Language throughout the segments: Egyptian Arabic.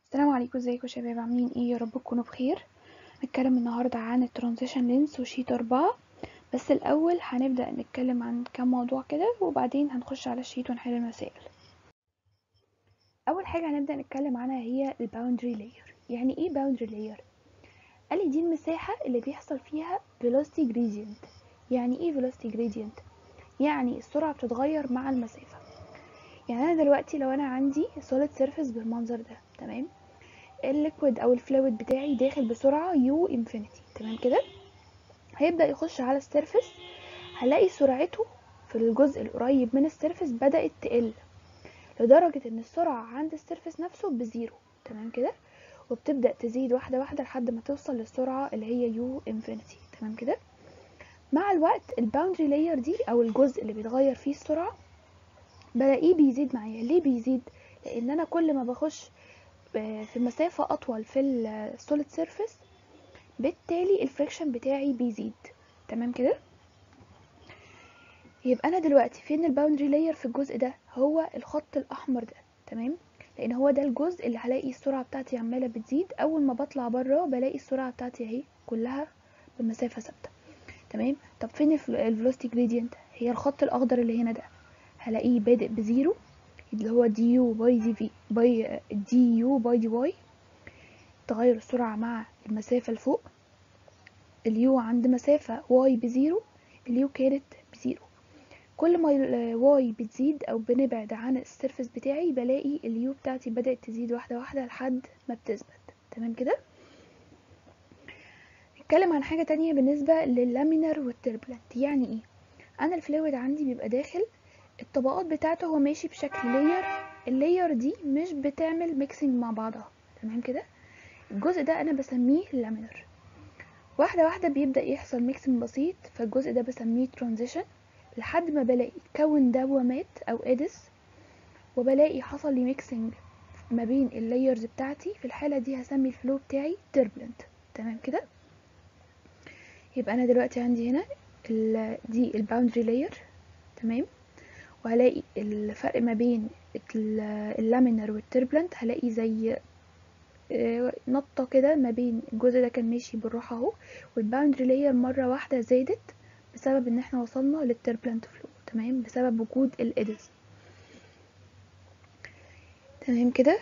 السلام عليكم ازيكم يا شباب عاملين ايه يا رب تكونوا بخير هنتكلم النهارده عن الترانزيشن لينس وشيت أربعة بس الأول هنبدأ نتكلم عن كام موضوع كده وبعدين هنخش على الشيت ونحل المسائل أول حاجة هنبدأ نتكلم عنها هي الباوندري لاير يعني ايه باوندري لاير قال لي دي المساحة اللي بيحصل فيها velocity gradient يعني ايه velocity gradient يعني السرعة بتتغير مع المسافة يعني انا دلوقتي لو انا عندي solid surface بالمنظر ده تمام الليكويد او الفلويد بتاعي داخل بسرعة يو انفينيتي تمام كده هيبدأ يخش على السيرفس هلاقي سرعته في الجزء القريب من السيرفس بدأت تقل لدرجة ان السرعة عند السيرفس نفسه بزيرو تمام كده وبتبدأ تزيد واحدة واحدة لحد ما توصل للسرعة اللي هي يو انفينيتي تمام كده مع الوقت الباوندري لاير دي او الجزء اللي بيتغير فيه السرعة بلاقيه بيزيد معايا ليه بيزيد لان انا كل ما بخش في مسافة أطول في السوليد سيرفيس بالتالي الفريكشن بتاعي بيزيد تمام كده يبقى أنا دلوقتي فين الباوندري لاير في الجزء ده هو الخط الأحمر ده تمام لأن هو ده الجزء اللي هلاقي السرعة بتاعتي عمالة بتزيد أول ما بطلع بره بلاقي السرعة بتاعتي أهي كلها بمسافة ثابتة تمام طب فين الفلوستي جريدينت هي الخط الأخضر اللي هنا ده هلاقيه بادئ بزيرو اللي هو دي يو باي دي في باي دي يو باي دي واي تغير السرعة مع المسافة لفوق اليو عند مسافة واي بزيرو اليو كانت بزيرو كل ما واي بتزيد او بنبعد عن السيرفس بتاعي بلاقي اليو بتاعتي بدأت تزيد واحدة واحدة لحد ما بتثبت تمام كده نتكلم عن حاجة تانية بالنسبة لللامينر والتربلنت يعني ايه انا الفلويد عندي بيبقى داخل الطبقات بتاعته هو ماشي بشكل لاير اللاير دي مش بتعمل ميكسنج مع بعضها تمام كده الجزء ده انا بسميه لامينر واحده واحده بيبدا يحصل ميكسنج بسيط فالجزء ده بسميه ترانزيشن لحد ما بلاقي كون دوامات او ادس وبلاقي حصل لي ميكسنج ما بين اللايرز بتاعتي في الحاله دي هسمي الفلو بتاعي تربلنت تمام كده يبقى انا دلوقتي عندي هنا دي الباوندري لاير تمام وهلاقي الفرق ما بين اللامينر والتربلنت هلاقي زي نطة كده ما بين الجزء ده كان ماشي بالراحة اهو والباوندري لاير مرة واحدة زادت بسبب ان احنا وصلنا للتربلنت فلو تمام بسبب وجود الادز تمام كده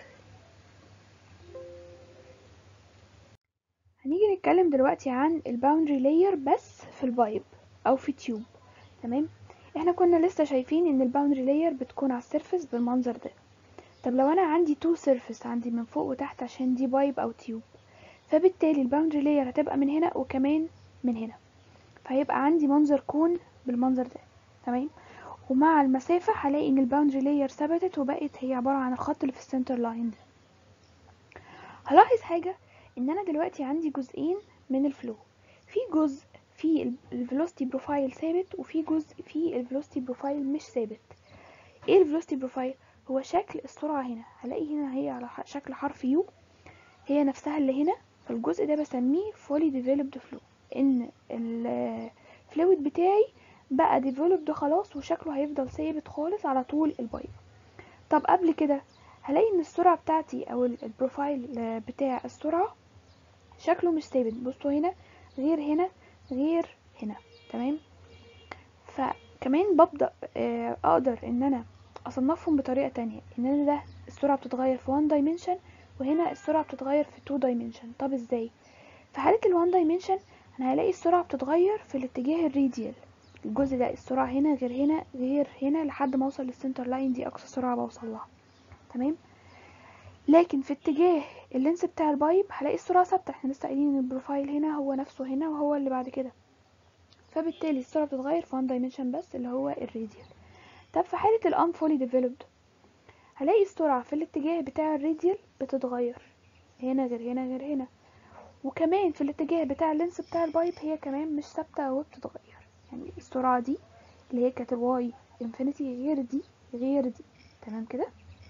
هنيجي نتكلم دلوقتي عن الباوندري لاير بس في البايب او في تيوب تمام احنا كنا لسه شايفين ان الباوندري لاير بتكون على السيرفس بالمنظر ده طب لو انا عندي تو سيرفس عندي من فوق وتحت عشان دي بايب او تيوب فبالتالي الباوندري لاير هتبقى من هنا وكمان من هنا فهيبقى عندي منظر كون بالمنظر ده تمام ومع المسافة هلاقي ان الباوندري لاير ثبتت وبقت هي عبارة عن الخط اللي في السنتر لاين ده هلاحظ حاجة ان انا دلوقتي عندي جزئين من الفلو في جزء في الفيلوسيتي بروفايل ثابت وفي جزء في الفيلوسيتي بروفايل مش ثابت ايه الفيلوسيتي بروفايل هو شكل السرعة هنا هلاقي هنا هي على شكل حرف يو هي نفسها اللي هنا فالجزء ده بسميه fully developed flow ان الفلويد بتاعي بقى developed خلاص وشكله هيفضل ثابت خالص على طول البايب طب قبل كده هلاقي ان السرعة بتاعتي او البروفايل بتاع السرعة شكله مش ثابت بصوا هنا غير هنا غير هنا تمام فكمان ببدأ اقدر ان انا اصنفهم بطريقة تانية ان انا ده السرعة بتتغير في 1 dimension وهنا السرعة بتتغير في 2 dimension طب ازاي في حالة ال 1 dimension انا هلاقي السرعة بتتغير في الاتجاه الراديال الجزء ده السرعة هنا غير هنا غير هنا لحد ما اوصل للسنتر لاين دي اقصى سرعة بوصل لها تمام لكن في اتجاه اللينس بتاع البايب هلاقي السرعة ثابتة احنا لسه قايلين ان البروفايل هنا هو نفسه هنا وهو اللي بعد كده فبالتالي السرعة بتتغير في 1 dimension بس اللي هو الراديال طب في حالة الان فولي ديفلوبد هلاقي السرعة في الاتجاه بتاع الراديال بتتغير هنا غير هنا غير هنا وكمان في الاتجاه بتاع اللينس بتاع البايب هي كمان مش ثابتة وبتتغير يعني السرعة دي اللي هي كانت الواي انفينيتي غير دي غير دي تمام كده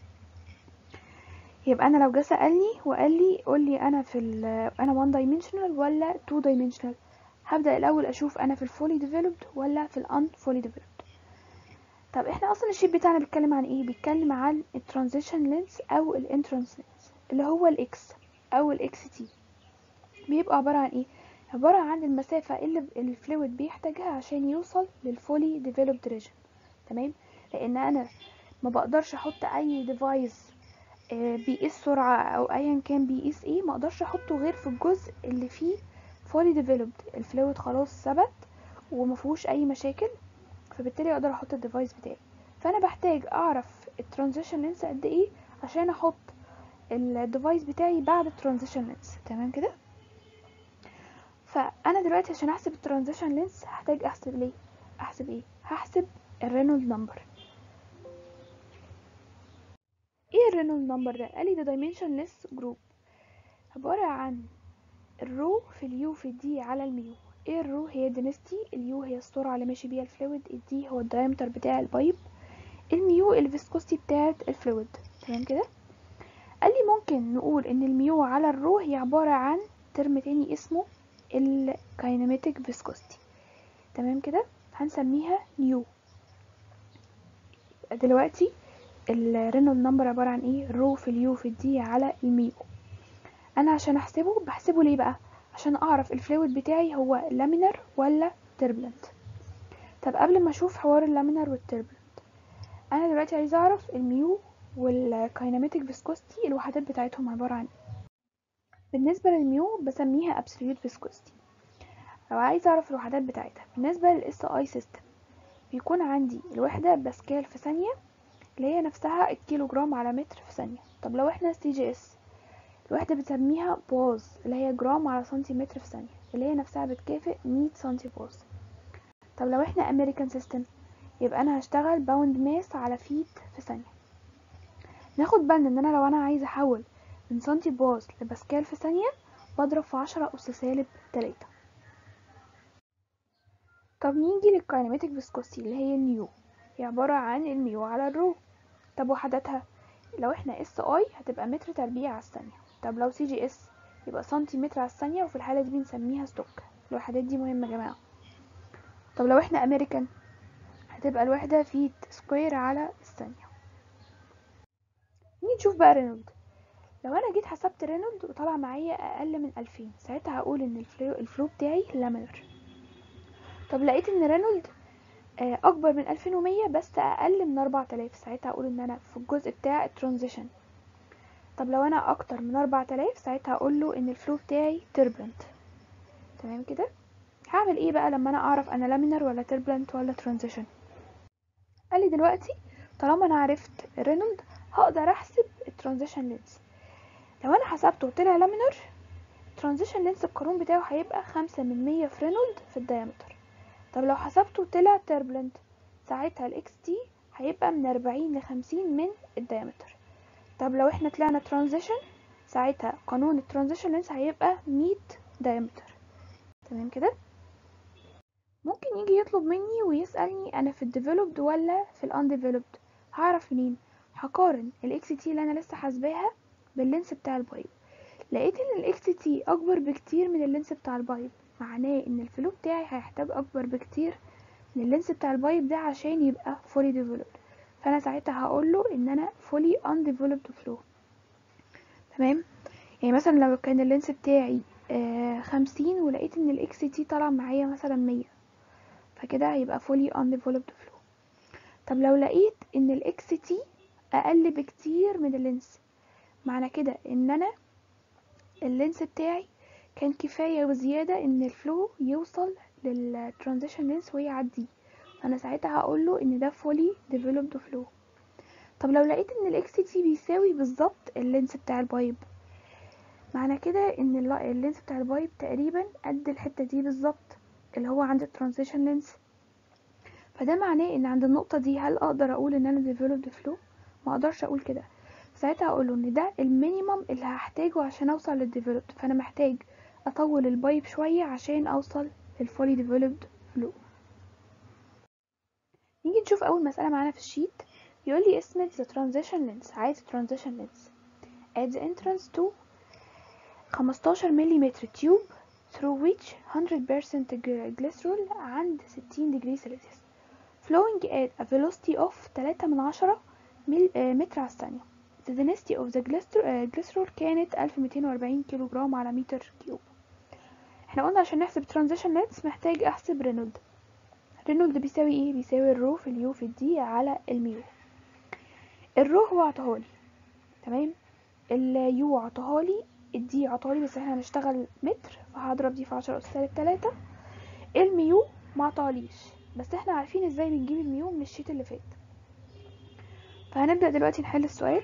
يبقى انا لو جه سالني وقال لي قول لي انا في انا 1 dimensional ولا 2 dimensional هبدا الاول اشوف انا في الفولي ديفلوبد ولا في الان فولي ديفلوبد طب احنا اصلا الشيت بتاعنا بيتكلم عن ايه بيتكلم عن الترانزيشن لينس او الانترانس لينس اللي هو الاكس او الاكس تي بيبقى عبارة عن ايه عبارة عن المسافة اللي الفلويد بيحتاجها عشان يوصل للفولي ديفلوبد ريجن تمام لان انا ما بقدرش احط اي ديفايس بيقيس سرعة او ايا كان بيقيس ايه ما اقدرش احطه غير في الجزء اللي فيه فولي ديفلوبد الفلويد خلاص ثبت ومفيهوش اي مشاكل فبالتالي اقدر احط الديفايس بتاعي فانا بحتاج اعرف الترانزيشن لينس قد ايه عشان احط الديفايس بتاعي بعد الترانزيشن لينس تمام كده فانا دلوقتي عشان احسب الترانزيشن لينس هحتاج احسب ليه احسب ايه هحسب الرينولد نمبر ايه الرينولد نمبر ده قالي ده dimensionless جروب عبارة عن الرو في اليو في الدي على الميو ايه الرو هي density اليو هي السرعة اللي ماشي بيها الفلويد الدي هو الدايمتر بتاع البايب الميو الفيسكوستي بتاعت الفلويد تمام كده قال لي ممكن نقول ان الميو على الرو هي عبارة عن ترم تاني اسمه الكايناميتك فيسكوستي تمام كده هنسميها نيو دلوقتي الرينولد نمبر عبارة عن ايه رو في اليو في الدي على الميو انا عشان احسبه بحسبه ليه بقى عشان اعرف الفلويد بتاعي هو لامينر ولا تربلنت طب قبل ما اشوف حوار اللامينر والتربلنت انا دلوقتي عايزه اعرف الميو والكايناميتك فيسكوستي الوحدات بتاعتهم عباره عن بالنسبه للميو بسميها ابسوليوت فيسكوستي لو عايزه اعرف الوحدات بتاعتها بالنسبه للاس اي سيستم بيكون عندي الوحده باسكال في ثانيه اللي هي نفسها الكيلو جرام على متر في ثانيه طب لو احنا سي جي اس الوحده بنسميها باز اللي هي جرام على سنتيمتر في ثانيه اللي هي نفسها بتكافئ 100 سنتي باز طب لو احنا امريكان سيستم يبقى انا هشتغل باوند ماس على فيت في ثانيه ناخد بالنا ان انا لو انا عايزه احول من سنتي باز لباسكال في ثانيه بضرب في عشرة أس سالب تلاتة طب نيجي للكايناميتك فيسكوستي اللي هي النيو هي عبارة عن الميو على الرو طب وحداتها لو احنا اس اي هتبقى متر تربيع على الثانية طب لو سي جي اس يبقى سنتيمتر على الثانية وفي الحالة دي بنسميها ستوك الوحدات دي مهمة يا جماعة طب لو احنا امريكان هتبقى الوحدة فيت سكوير على الثانية نيجي نشوف بقى رينولد لو انا جيت حسبت رينولد وطلع معايا اقل من 2000 ساعتها هقول ان الفلو, الفلو بتاعي لامينر طب لقيت ان رينولد اكبر من 2100 بس اقل من 4000 ساعتها هقول ان انا في الجزء بتاع الترانزيشن طب لو انا اكتر من 4000 ساعتها هقول له ان الفلو بتاعي تربلنت تمام كده هعمل ايه بقى لما انا اعرف انا لامينر ولا تربلنت ولا ترانزيشن قال لي دلوقتي طالما انا عرفت رينولد هقدر احسب الترانزيشن لينس لو انا حسبته وطلع لامينر ترانزيشن لينس القانون بتاعه هيبقى خمسة من مية في رينولد في الدايمتر طب لو حسبته وطلع تربلنت ساعتها الاكس تي هيبقى من أربعين لخمسين من الدايمتر طب لو احنا طلعنا ترانزيشن ساعتها قانون الترانزيشن لينس هيبقى مية دايمتر تمام كده ممكن يجي يطلب مني ويسألني انا في الديفلوبد ولا في الانديفلوبد هعرف منين هقارن الاكس تي اللي انا لسه حاسباها باللينس بتاع البايب لقيت ان الاكس تي اكبر بكتير من اللينس بتاع البايب معناه ان الفلو بتاعي هيحتاج اكبر بكتير من اللينس بتاع البايب ده عشان يبقى fully developed فانا ساعتها هقول له ان انا fully undeveloped flow تمام يعني مثلا لو كان اللينس بتاعي آه خمسين ولقيت ان الاكس تي طلع معايا مثلا مية فكده هيبقى fully undeveloped flow طب لو لقيت ان الاكس تي اقل بكتير من اللينس معنى كده ان انا اللينس بتاعي كان كفاية وزيادة ان الفلو يوصل للترانزيشن لينس ويعديه فانا ساعتها هقول له ان ده fully developed flow طب لو لقيت ان الاكس تي بيساوي بالظبط اللينس بتاع البايب معنى كده ان اللينس بتاع البايب تقريبا قد الحتة دي بالظبط اللي هو عند الترانزيشن لينس فده معناه ان عند النقطة دي هل اقدر اقول ان انا developed flow ما اقدرش اقول كده ساعتها اقوله ان ده المينيمم اللي هحتاجه عشان اوصل للديفلوبد فانا محتاج اطول البايب شوية عشان اوصل للفولي ديفلوبد فلو نيجي نشوف اول مسألة معانا في الشيت بيقول لي اسمه the transition length عايز transition length at the entrance to 15 ملم تيوب through which 100% glycerol عند 60 degree celsius flowing at a velocity of 3 من عشرة متر على الثانية the density of the glyster- آه، glycerol كانت 1240 كيلو جرام على متر كيوب احنا قلنا عشان نحسب transition length محتاج احسب رينولد رينولد بيساوي ايه بيساوي الرو في اليو في الدي على الميو الرو هو عطاهالي تمام اليو عطاهالي الدي عطاهالي بس احنا هنشتغل متر فهضرب دي في عشرة أس سالب تلاتة الميو ما عطاهاليش بس احنا عارفين ازاي بنجيب الميو من الشيت اللي فات فهنبدأ دلوقتي نحل السؤال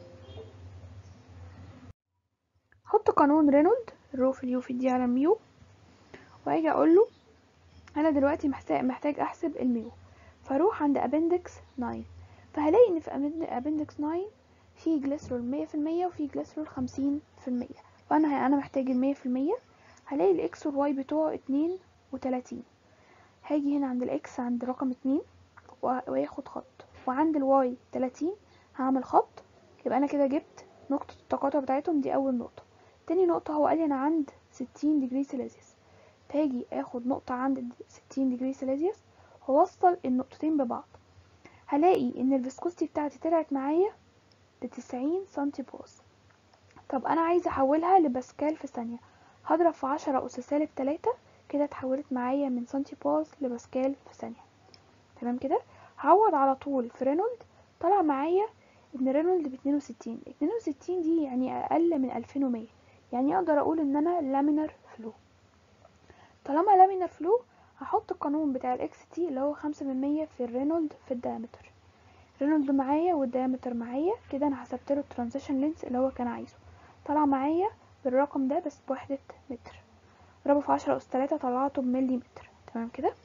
حط قانون رينولد الرو في اليو في الدي على الميو واجي اقول له انا دلوقتي محتاج محتاج احسب الميو فاروح عند ابندكس 9 فهلاقي ان في ابندكس 9 في جليسرول 100% وفي جليسرول 50% فانا انا محتاج ال 100% هلاقي الاكس والواي بتوعه 32 هاجي هنا عند الاكس عند رقم 2 وياخد خط وعند الواي 30 هعمل خط يبقى انا كده جبت نقطة التقاطع بتاعتهم دي اول نقطة تاني نقطة هو قال لي انا عند 60 ديجري سيليزيوس فاجي اخد نقطة عند 60 ديجري سيليزيوس واوصل النقطتين ببعض هلاقي ان الفيسكوستي بتاعتي طلعت معايا لتسعين سنتي باز طب انا عايزة احولها لباسكال في ثانية هضرب في عشرة اس سالب تلاتة كده اتحولت معايا من سنتي باز لباسكال في ثانية تمام كده هعوض على طول في رينولد طلع معايا ان رينولد باتنين وستين اتنين وستين دي يعني اقل من الفين ومية يعني اقدر اقول ان انا لامينر فلو طالما لامينر فلو هحط القانون بتاع الاكس تي اللي هو خمسة من مية في الرينولد في الدايمتر رينولد معايا والدايمتر معايا كده انا حسبت له الترانزيشن لينس اللي هو كان عايزه طلع معايا بالرقم ده بس بوحدة متر ضربه في عشرة أس تلاتة طلعته بملي متر تمام كده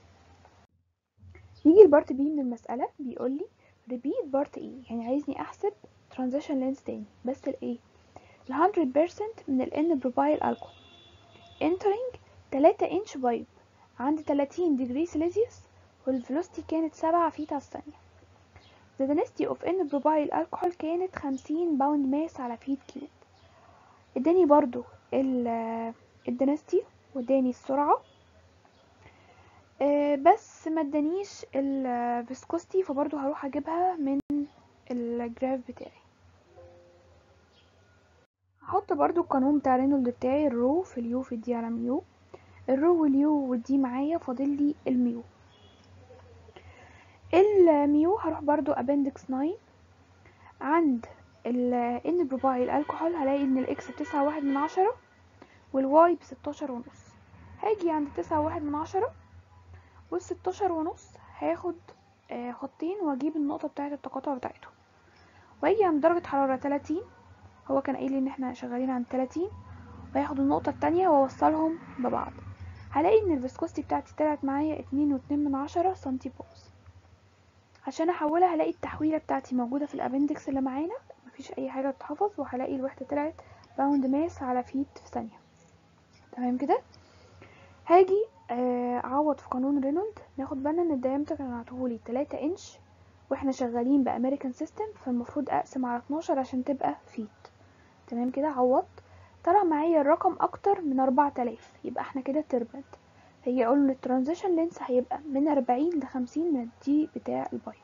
يجي البارت بي من المسألة بيقول لي repeat بارت ايه يعني عايزني احسب transition length تاني بس الايه ال 100% من ال N بروبايل الكحول entering 3 انش بايب عند 30 ديجري سيليزيوس والفلوستي كانت 7 فيت على الثانية the density of N بروبايل الكحول كانت 50 باوند ماس على فيت كيوب اداني برضو ال الدنستي واداني السرعة آه، بس ما ادانيش الفيسكوستي فبرضو هروح اجيبها من الجراف بتاعي هحط برضو القانون بتاع رينولد بتاعي الرو في اليو في الدي على ميو الرو واليو والدي معايا فاضل لي الميو الميو هروح برضو ابندكس 9 عند ال N بروبايل الكحول هلاقي ان الاكس بتسعة واحد من عشرة والواي بستاشر ونص هاجي عند تسعة واحد من عشرة والستاشر ونص هاخد آه، خطين واجيب النقطة بتاعة التقاطع بتاعتهم واجي عند درجة حرارة تلاتين هو كان قايل لي ان احنا شغالين عند تلاتين وهاخد النقطة التانية واوصلهم ببعض هلاقي ان الفيسكوستي بتاعتي طلعت معايا اتنين واتنين من عشرة سنتي باوز عشان احولها هلاقي التحويلة بتاعتي موجودة في الابندكس اللي معانا مفيش اي حاجة تتحفظ وهلاقي الوحدة طلعت باوند ماس على فيت في ثانية تمام كده هاجي آه، اعوض في قانون رينولد ناخد بالنا ان الدايمتر كان عطولي 3 انش واحنا شغالين بامريكان سيستم فالمفروض اقسم على 12 عشان تبقى فيت تمام كده عوضت طلع معايا الرقم اكتر من 4000 يبقى احنا كده تربنت هي اقول له الترانزيشن لينس هيبقى من 40 ل 50 من الدي بتاع الباي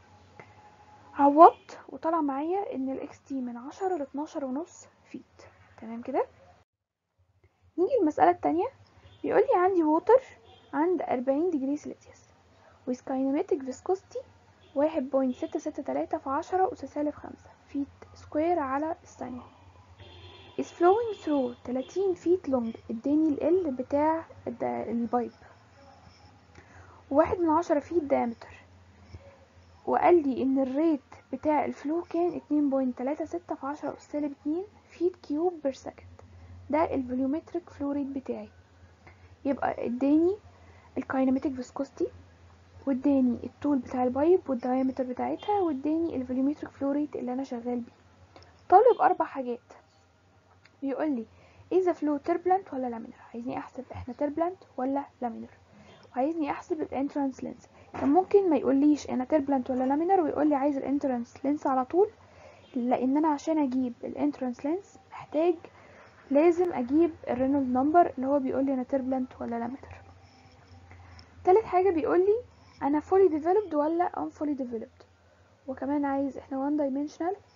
عوضت وطلع معايا ان الاكس تي من 10 ل 12 ونص فيت تمام كده نيجي المسألة التانية بيقول لي عندي ووتر عند 40 ديجري سيلسيوس with kinetic viscosity 1.663 في 10 أس سالب 5 فيت سكوير على الثانية is flowing through 30 feet long اداني ال L بتاع الد- البايب واحد من عشرة فيت diameter وقال لي ان الريت بتاع الفلو كان 2.36 في 10 أس سالب 2 فيت كيوب بير سكند ده الفوليومتريك فلو ريت بتاعي يبقى اداني الكايناميتيك فيسكوستي واداني الطول بتاع البايب والدايمتر بتاعتها واداني الفوليومتريك فلو ريت اللي انا شغال بيه طالب اربع حاجات بيقول لي اذا فلو تربلنت ولا لامينر عايزني احسب احنا تربلنت ولا لامينر وعايزني احسب الانترانس لينس كان ممكن ما يقوليش انا تربلنت ولا لامينر ويقول لي عايز الانترانس لينس على طول لان انا عشان اجيب الانترانس لينس محتاج لازم اجيب الرينولد نمبر اللي هو بيقول لي انا تربلنت ولا لامينر تالت حاجه بيقول لي انا fully developed ولا unfully developed وكمان عايز احنا one dimensional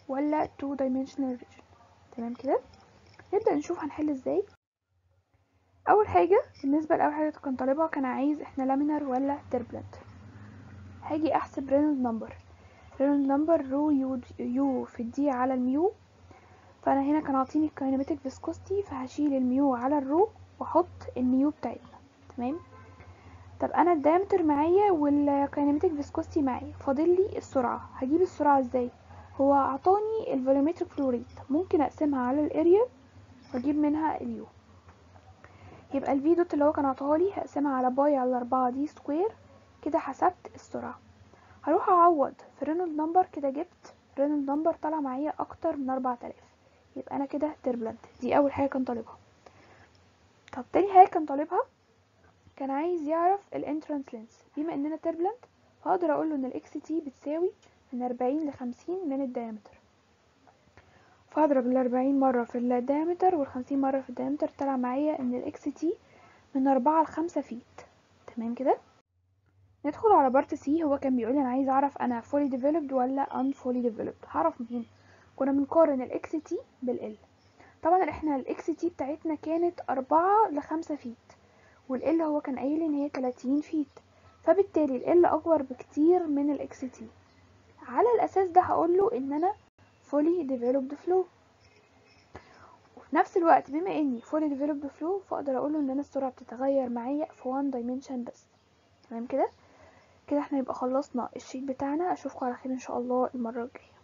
ولا two dimensional region تمام كده نبدأ نشوف هنحل ازاي اول حاجة بالنسبة لاول حاجة كان طالبها كان عايز احنا لامينر ولا تربلنت هاجي احسب رينولد نمبر رينولد نمبر رو يو, يو في الدي على الميو فانا هنا كان عاطيني الكاينماتيك فيسكوستي فهشيل الميو على الرو واحط الميو بتاعتنا تمام طب انا الدايمتر معايا والكاينماتيك فيسكوستي معايا فاضل لي السرعه هجيب السرعه ازاي هو اعطاني الفوليومتريك فلو ريت ممكن اقسمها على الاريا واجيب منها اليو يبقى الفي دوت اللي هو كان عطاها لي هقسمها على باي على 4 دي سكوير كده حسبت السرعه هروح اعوض في رينولد نمبر كده جبت رينولد نمبر طلع معايا اكتر من 4000 يبقى انا كده تربلنت دي اول حاجه كان طالبها طب تاني حاجه كان طالبها كان عايز يعرف الانترانس لينس بما اننا تربلنت فاقدر اقول له ان الاكس تي بتساوي من 40 ل 50 من الدايمتر فاضرب ال 40 مره في الدايمتر وال 50 مره في الدايمتر طلع معايا ان الاكس تي من 4 ل 5 فيت تمام كده ندخل على بارت سي هو كان بيقول لي انا عايز اعرف انا فولي ديفلوبد ولا ان فولي ديفلوبد هعرف منين كنا بنقارن الاكس تي بالال طبعا احنا الاكس تي بتاعتنا كانت 4 ل 5 فيت والال هو كان قايل ان هي 30 فيت فبالتالي ال اكبر بكتير من الاكس تي على الاساس ده هقول له ان انا fully developed flow وفي نفس الوقت بما اني fully developed flow فاقدر اقول له ان انا السرعه بتتغير معايا في one dimension بس تمام كده كده احنا يبقى خلصنا الشيت بتاعنا اشوفكم على خير ان شاء الله المره الجايه